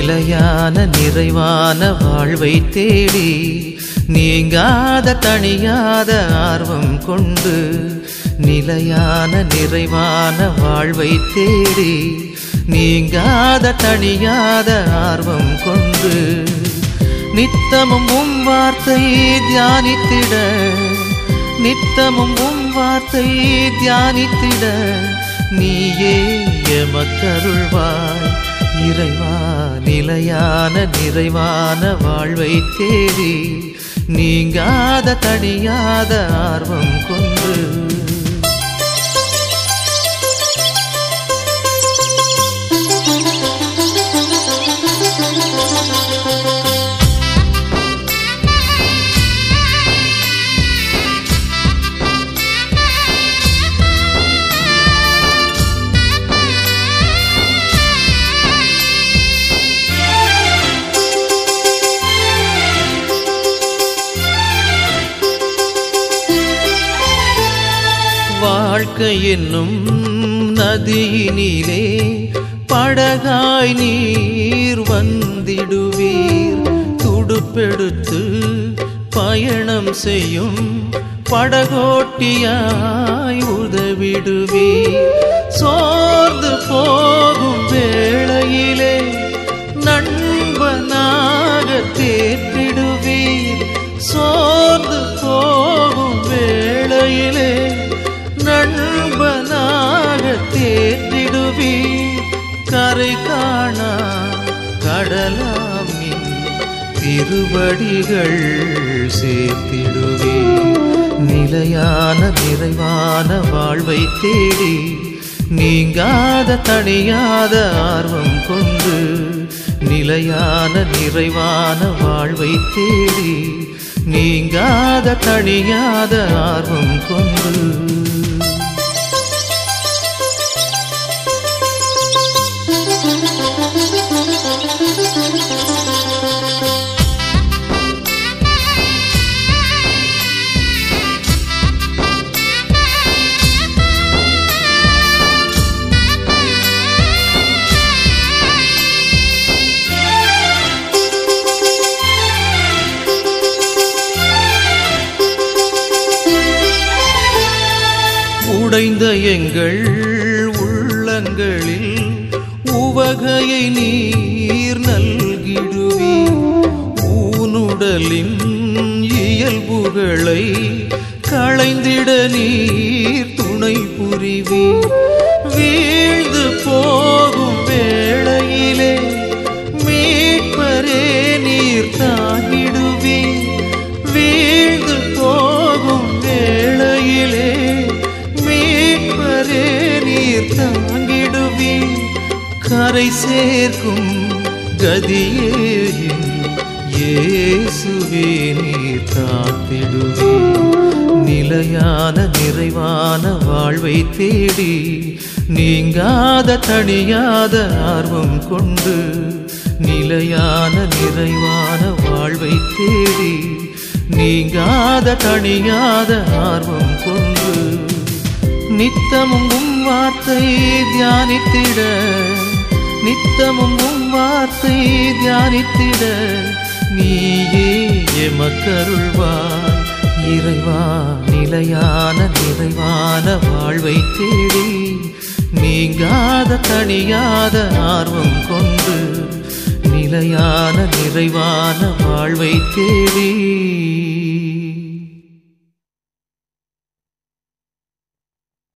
நிலையான நிறைவான வாழ்வை தேடி நீங்காத தணியாத ஆர்வம் கொண்டு நிலையான நிறைவான வாழ்வை தேடி நீங்காத தணியாத ஆர்வம் கொண்டு நித்தமும் உம் வார்த்தை தியானித்திட நித்தமும் உம் வார்த்தை தியானித்திட நீயே எமக்கருள்வாய் இறைவா நிலையான நிறைவான வாழ்வை தேடி நீங்காத தணியாத ஆர்வம் கொண்டு வாழ்க்கை என்னும் நதியினிலே படகாய் நீர் வந்திடுவீர் துடுப்பெடுத்து பயணம் செய்யும் படகோட்டியாய் உதவிடுவீர் சோர்ந்து போகும் வேளையிலே நண்பனாக தேற்றிடுவீர் சோர்ந்து போகும் வேளையிலே நண்பனாக தேற்றிடுவீர் கரை காணா கடலாம் நின் திருவடிகள் சேர்த்திடுவீர் நிலையான நிறைவான வாழ்வை தேடி நீங்காத தணியாத ஆர்வம் கொண்டு நிலையான நிறைவான வாழ்வை தேடி நீங்காத தணியாத ஆர்வம் கொண்டு உடைந்த எங்கள் உள்ளங்களில் உவகையை நீர் நல்கிடுவீர் ஊனுடலின் இயல்புகளை களைந்திட நீர் துணை புரிவீர் வீழ்ந்து போகும் வேளையிலே மீட்பரே நீர் தாங்கிடுவீர் வீழ்ந்து போகும் வேளையிலே மீட்பரே நீர் தாங்கிடுவீர் கரை சேர்க்கும் கதியே இயேசுவே நீர் காத்திடுவீர் நிலையான நிறைவான வாழ்வை தேடி நீங்காத தணியாத ஆர்வம் கொண்டு நிலையான நிறைவான வாழ்வை தேடி நீங்காத தணியாத ஆர்வம் கொண்டு நித்தமும் உம் வார்த்தை தியானித்திட நித்தமும் உம் வார்த்தை தியானித்திட நீயே எமக்கருள்வாய் இறைவா நிலையான நிறைவான வாழ்வை தேடி நீங்காத தணியாத ஆர்வம் கொண்டு நிலையான நிறைவான வாழ்வை தேடி